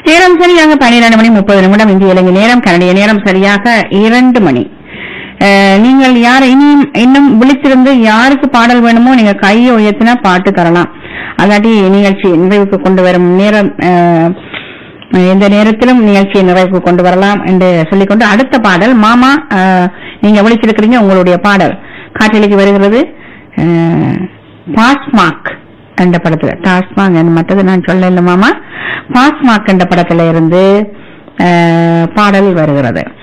நேரம் சரியாக பன்னிரண்டு மணி முப்பது நிமிடம் இந்திய இலங்கை நேரம் கனடிய நேரம் சரியாக இரண்டு மணி அஹ், நீங்கள் யார் இன்னும் இன்னும் விழித்திருந்து யாருக்கு பாடல் வேணுமோ நீங்க கையை உயர்த்தினா பாட்டு தரலாம் அல்லாட்டி நிகழ்ச்சி நிறைவுக்கு கொண்டு வரும் நேரம் அஹ், எந்த நேரத்திலும் நிகழ்ச்சியை நிறைவுக்கு கொண்டு வரலாம் என்று சொல்லிக்கொண்டு அடுத்த பாடல் மாமா அஹ், நீங்க விழித்திருக்கிறீங்க உங்களுடைய பாடல் காற்றலைக்கு வருகிறது பாஸ்மாக் என்ற படத்துல டாஸ்மாக் என்ற மற்றது நான் சொல்ல மாமா பாஸ்மாக் என்ற படத்துல இருந்து அஹ், பாடல் வருகிறது